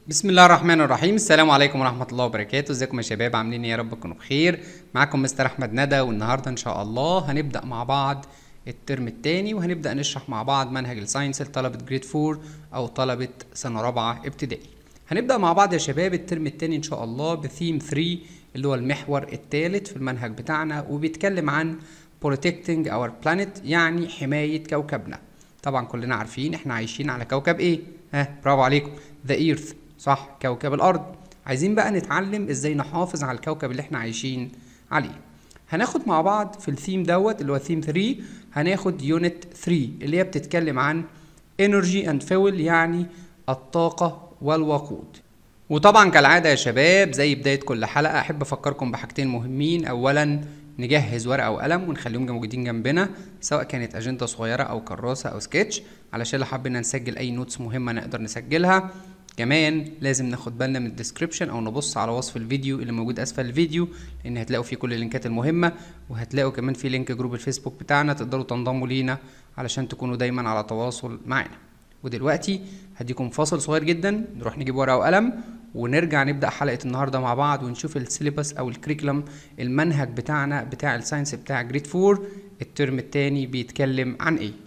بسم الله الرحمن الرحيم السلام عليكم ورحمة الله وبركاته ازيكم يا شباب عاملين ايه يا رب تكونوا بخير معاكم مستر احمد ندى والنهارده ان شاء الله هنبدأ مع بعض الترم التاني وهنبدأ نشرح مع بعض منهج الساينس لطلبة جريد 4 او طلبة سنة رابعة ابتدائي هنبدأ مع بعض يا شباب الترم التاني ان شاء الله بثيم 3 اللي هو المحور الثالث في المنهج بتاعنا وبيتكلم عن protecting our planet يعني حماية كوكبنا طبعا كلنا عارفين احنا عايشين على كوكب ايه ها برافو عليكم ذا ايرث صح كوكب الارض عايزين بقى نتعلم ازاي نحافظ على الكوكب اللي احنا عايشين عليه هناخد مع بعض في الثيم دوت اللي هو ثيم 3 هناخد يونت 3 اللي هي بتتكلم عن energy and fuel يعني الطاقة والوقود وطبعا كالعادة يا شباب زي بداية كل حلقة أحب أفكركم بحاجتين مهمين أولا نجهز ورقة وقلم ونخليهم موجودين جنبنا سواء كانت أجندة صغيرة أو كراسة أو سكتش علشان لو حبينا نسجل أي نوتس مهمة نقدر نسجلها كمان لازم ناخد بالنا من الديسكريبشن او نبص على وصف الفيديو اللي موجود اسفل الفيديو لان هتلاقوا فيه كل اللينكات المهمه وهتلاقوا كمان في لينك جروب الفيسبوك بتاعنا تقدروا تنضموا لينا علشان تكونوا دايما على تواصل معنا ودلوقتي هديكم فاصل صغير جدا نروح نجيب ورقه وقلم ونرجع نبدا حلقه النهارده مع بعض ونشوف السيلبس او الكريكولم المنهج بتاعنا بتاع الساينس بتاع جريد 4 الترم الثاني بيتكلم عن ايه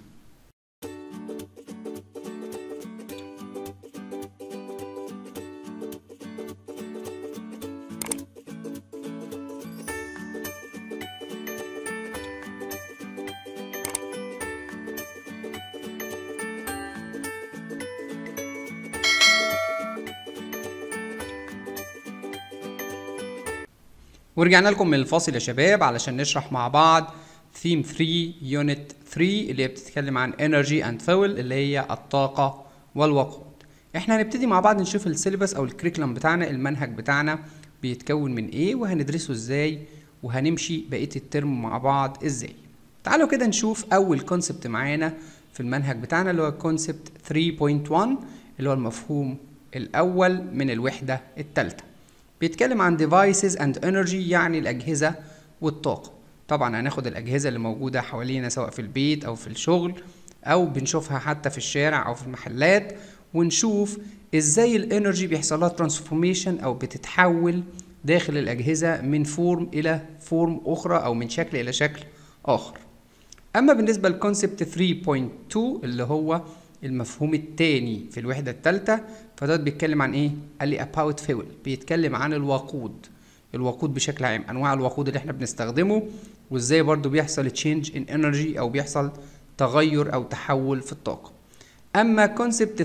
ورجعنا لكم من الفاصل يا شباب علشان نشرح مع بعض ثيم 3 يونت 3 اللي هي بتتكلم عن انرجي اند فويل اللي هي الطاقة والوقود احنا هنبتدي مع بعض نشوف السيلبس او الكريكولم بتاعنا المنهج بتاعنا بيتكون من ايه وهندرسه ازاي وهنمشي بقية الترم مع بعض ازاي تعالوا كده نشوف اول كونسبت معانا في المنهج بتاعنا اللي هو كونسبت 3.1 اللي هو المفهوم الاول من الوحدة الثالثة بيتكلم عن devices and energy يعني الأجهزة والطاقة طبعا هناخد الأجهزة اللي موجودة حوالينا سواء في البيت أو في الشغل أو بنشوفها حتى في الشارع أو في المحلات ونشوف إزاي الانرجي بيحصل لها ترانسفورميشن أو بتتحول داخل الأجهزة من فورم إلى فورم أخرى أو من شكل إلى شكل آخر أما بالنسبة للكونسبت 3.2 اللي هو المفهوم الثاني في الوحدة الثالثة فده بيتكلم عن ايه؟ قال لي about fuel بيتكلم عن الوقود الوقود بشكل عام انواع الوقود اللي احنا بنستخدمه وازاي برضو بيحصل change in energy او بيحصل تغير او تحول في الطاقة اما كونسبت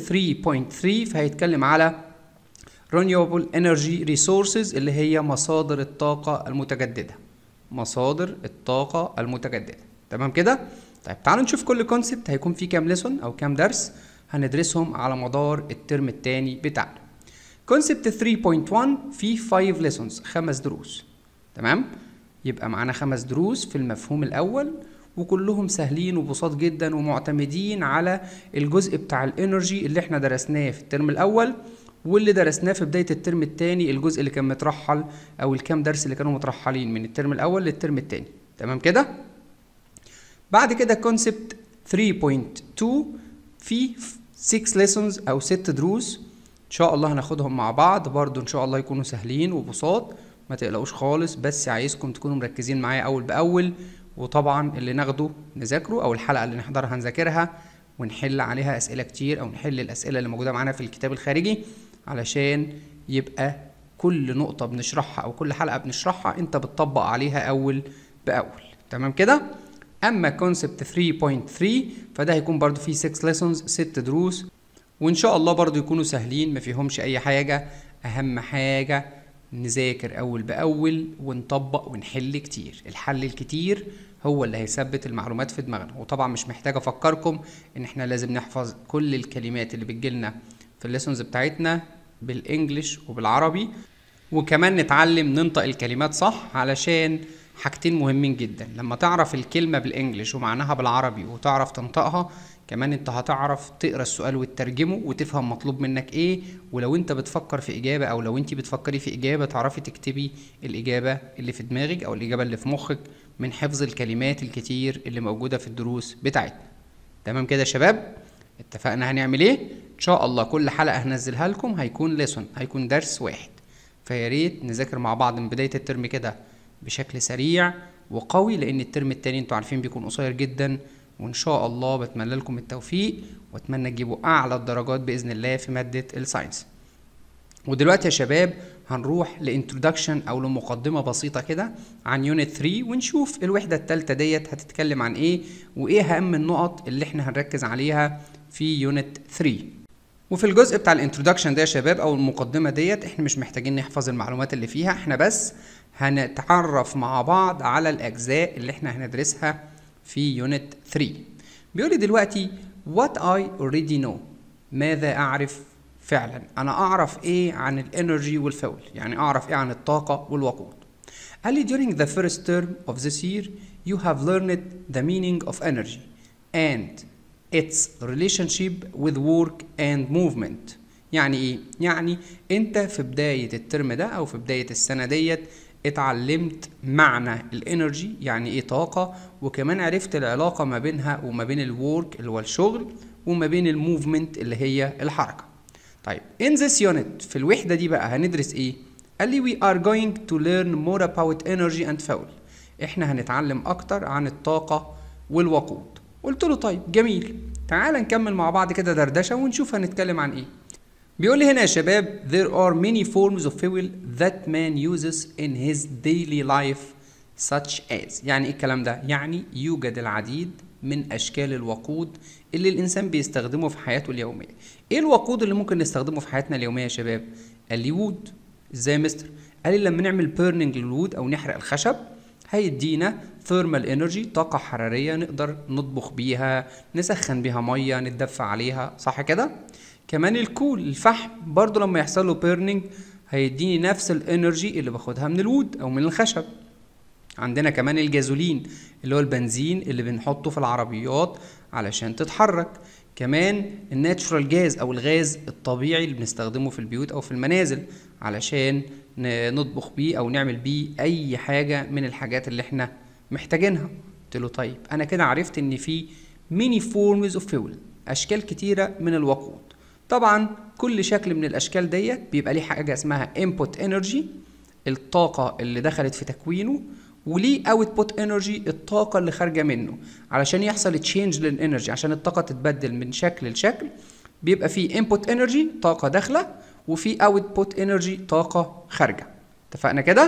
3.3 فهيتكلم على renewable energy resources اللي هي مصادر الطاقة المتجددة مصادر الطاقة المتجددة تمام كده؟ طيب تعالوا نشوف كل كونسبت هيكون فيه كام ليسون او كام درس هندرسهم على مدار الترم الثاني بتاعنا كونسبت 3.1 فيه 5 ليسونز خمس دروس تمام يبقى معانا خمس دروس في المفهوم الاول وكلهم سهلين وبساط جدا ومعتمدين على الجزء بتاع الانرجي اللي احنا درسناه في الترم الاول واللي درسناه في بدايه الترم الثاني الجزء اللي كان مترحل او الكام درس اللي كانوا مترحلين من الترم الاول للترم الثاني تمام كده بعد كده كونسبت 3.2 في 6 lessons او 6 دروس ان شاء الله هناخدهم مع بعض برضو ان شاء الله يكونوا سهلين وبساط ما تقلقوش خالص بس عايزكم تكونوا مركزين معايا اول باول وطبعا اللي ناخده نذاكره او الحلقه اللي نحضرها نذاكرها ونحل عليها اسئله كتير او نحل الاسئله اللي موجوده معانا في الكتاب الخارجي علشان يبقى كل نقطه بنشرحها او كل حلقه بنشرحها انت بتطبق عليها اول باول تمام كده اما كونسبت 3.3 فده هيكون برضو فيه 6 lessons 6 دروس وان شاء الله برضو يكونوا سهلين ما فيهمش اي حاجة اهم حاجة نذاكر اول باول ونطبق ونحل كتير الحل الكتير هو اللي هيثبت المعلومات في دماغنا وطبعا مش محتاج افكركم ان احنا لازم نحفظ كل الكلمات اللي بتجيلنا في الليسونز بتاعتنا بالانجلش وبالعربي وكمان نتعلم ننطق الكلمات صح علشان حاجتين مهمين جدا لما تعرف الكلمة بالانجلش ومعناها بالعربي وتعرف تنطقها كمان انت هتعرف تقرا السؤال وتترجمه وتفهم مطلوب منك ايه ولو انت بتفكر في اجابة او لو انت بتفكري في اجابة تعرفي تكتبي الاجابة اللي في دماغك او الاجابة اللي في مخك من حفظ الكلمات الكتير اللي موجودة في الدروس بتاعتنا تمام كده يا شباب اتفقنا هنعمل ايه ان شاء الله كل حلقه هنزلها لكم هيكون ليسون هيكون درس واحد فيا ريت نذاكر مع بعض من بدايه الترم كده بشكل سريع وقوي لان الترم التاني انتوا عارفين بيكون قصير جدا وان شاء الله بتمنى لكم التوفيق واتمنى تجيبوا اعلى الدرجات باذن الله في ماده الساينس ودلوقتي يا شباب هنروح لانترودكشن او لمقدمه بسيطه كده عن يونت 3 ونشوف الوحده الثالثه ديت هتتكلم عن ايه وايه اهم النقط اللي احنا هنركز عليها في يونت 3 وفي الجزء بتاع الانترودكشن ده يا شباب او المقدمه ديت احنا مش محتاجين نحفظ المعلومات اللي فيها احنا بس هنتعرف مع بعض على الاجزاء اللي احنا هندرسها في يونت 3 بيقول لي دلوقتي what I already know ماذا اعرف فعلا انا اعرف ايه عن الانرجي والفول يعني اعرف ايه عن الطاقه والوقود قال لي during the first term of this year you have learned the meaning of energy and its relationship with work and movement يعني ايه يعني انت في بدايه الترم ده او في بدايه السنه ديت اتعلمت معنى الانرجي يعني ايه طاقه وكمان عرفت العلاقه ما بينها وما بين الورك اللي هو الشغل وما بين الموفمنت اللي هي الحركه طيب in this unit في الوحدة دي بقى هندرس ايه؟ قال لي we are going to learn more about energy and fuel احنا هنتعلم اكتر عن الطاقة والوقود قلت له طيب جميل تعال نكمل مع بعض كده دردشة ونشوف هنتكلم عن ايه بيقول لي هنا يا شباب there are many forms of fuel that man uses in his daily life such as يعني ايه الكلام ده؟ يعني يوجد العديد من اشكال الوقود اللي الانسان بيستخدمه في حياته اليوميه ايه الوقود اللي ممكن نستخدمه في حياتنا اليوميه يا شباب قال لي وود ازاي يا مستر قال لي لما نعمل بيرنينج للوود او نحرق الخشب هيدينا ثيرمال انرجي طاقه حراريه نقدر نطبخ بيها نسخن بيها ميه نتدفى عليها صح كده كمان الكول الفحم برضو لما يحصل له بيرنينج هيديني نفس الانرجي اللي باخدها من الوود او من الخشب عندنا كمان الجازولين اللي هو البنزين اللي بنحطه في العربيات علشان تتحرك كمان الناتشورال جاز او الغاز الطبيعي اللي بنستخدمه في البيوت او في المنازل علشان نطبخ بيه او نعمل بيه اي حاجه من الحاجات اللي احنا محتاجينها قلت له طيب انا كده عرفت ان في ميني فورمز اوف فيول اشكال كتيره من الوقود طبعا كل شكل من الاشكال ديت بيبقى ليه حاجه اسمها انبوت انرجي الطاقه اللي دخلت في تكوينه وليه اوتبوت انرجي الطاقه اللي خارجه منه علشان يحصل تشينج للانرجي عشان الطاقه تتبدل من شكل لشكل بيبقى فيه انبوت انرجي طاقه داخله وفي اوتبوت انرجي طاقه خارجه اتفقنا كده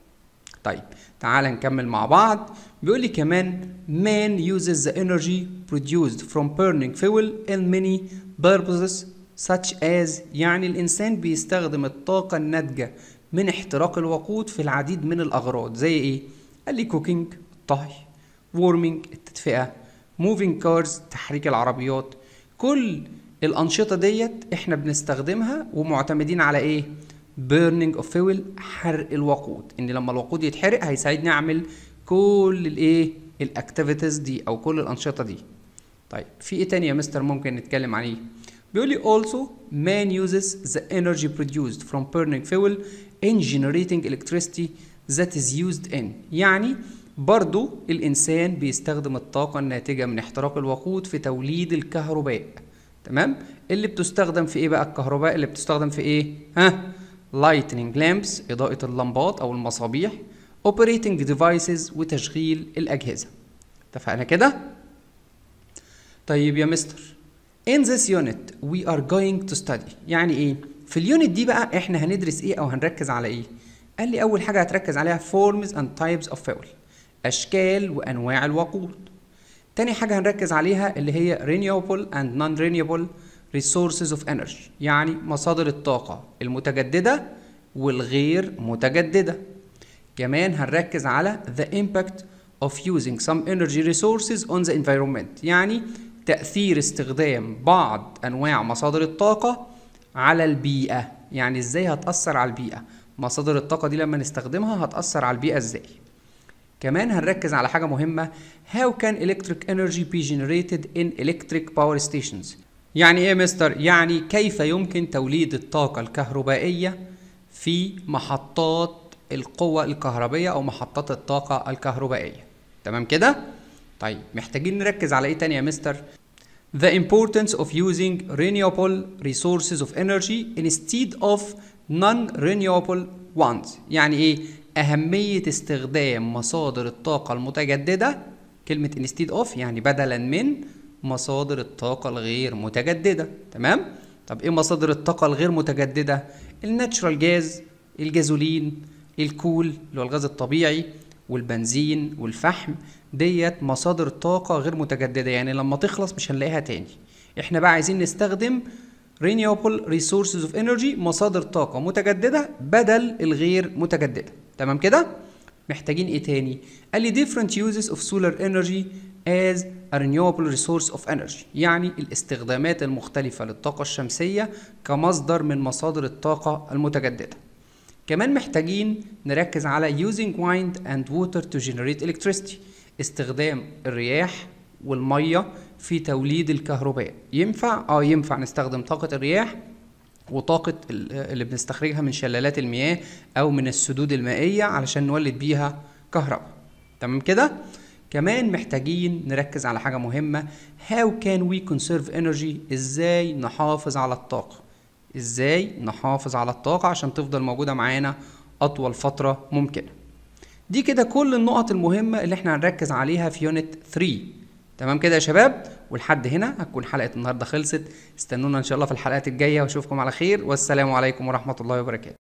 طيب تعال نكمل مع بعض بيقول لي كمان man uses the energy produced from burning fuel in many purposes such as يعني الإنسان بيستخدم الطاقة الناتجة من احتراق الوقود في العديد من الأغراض زي إيه؟ قال لي كوكينج الطهي وورمينج التدفئة موفينج كارز تحريك العربيات كل الأنشطة ديت احنا بنستخدمها ومعتمدين على ايه؟ بيرنينج اوف فيول حرق الوقود ان لما الوقود يتحرق هيساعدني اعمل كل الايه الاكتيفيتيز دي او كل الانشطه دي طيب في ايه تاني يا مستر ممكن نتكلم عليه بيقول لي also man uses the energy produced from burning fuel in generating electricity that is used in يعني برضو الإنسان بيستخدم الطاقة الناتجة من احتراق الوقود في توليد الكهرباء تمام اللي بتستخدم في ايه بقى الكهرباء اللي بتستخدم في ايه ها lightning lamps إضاءة اللمبات أو المصابيح operating devices وتشغيل الأجهزة اتفقنا كده طيب يا مستر in this unit we are going to study يعني ايه في اليونت دي بقى احنا هندرس ايه او هنركز على ايه قال لي اول حاجه هتركز عليها forms and types of fuel اشكال وانواع الوقود تاني حاجه هنركز عليها اللي هي renewable and non-renewable resources of energy يعني مصادر الطاقه المتجدده والغير متجدده كمان هنركز على the impact of using some energy resources on the environment يعني تأثير استخدام بعض أنواع مصادر الطاقة على البيئة يعني إزاي هتأثر على البيئة مصادر الطاقة دي لما نستخدمها هتأثر على البيئة إزاي كمان هنركز على حاجة مهمة How can electric energy be generated in electric power stations يعني إيه مستر؟ يعني كيف يمكن توليد الطاقة الكهربائية في محطات القوة الكهربية أو محطات الطاقة الكهربائية تمام كده؟ طيب محتاجين نركز على إيه تاني يا مستر؟ the importance of using renewable resources of energy instead of non-renewable ones يعني ايه أهمية استخدام مصادر الطاقة المتجددة كلمة instead of يعني بدلا من مصادر الطاقة الغير متجددة تمام طب ايه مصادر الطاقة الغير متجددة الناتشرال جاز الجازولين الكول اللي هو الغاز الطبيعي والبنزين والفحم ديت مصادر طاقة غير متجددة يعني لما تخلص مش هنلاقيها تاني احنا بقى عايزين نستخدم renewable resources of energy مصادر طاقة متجددة بدل الغير متجددة تمام كده محتاجين ايه تاني قال لي different uses of solar energy as a renewable resource of energy يعني الاستخدامات المختلفة للطاقة الشمسية كمصدر من مصادر الطاقة المتجددة كمان محتاجين نركز على using wind and water to generate electricity استخدام الرياح والمية في توليد الكهرباء ينفع اه ينفع نستخدم طاقة الرياح وطاقة اللي بنستخرجها من شلالات المياه أو من السدود المائية علشان نولد بيها كهرباء تمام كده؟ كمان محتاجين نركز على حاجة مهمة how can we conserve energy ازاي نحافظ على الطاقة ازاي نحافظ على الطاقة عشان تفضل موجودة معانا أطول فترة ممكنة دي كده كل النقط المهمة اللي احنا هنركز عليها في يونت 3 تمام كده يا شباب ولحد هنا هتكون حلقة النهاردة خلصت استنونا ان شاء الله في الحلقات الجاية واشوفكم على خير والسلام عليكم ورحمة الله وبركاته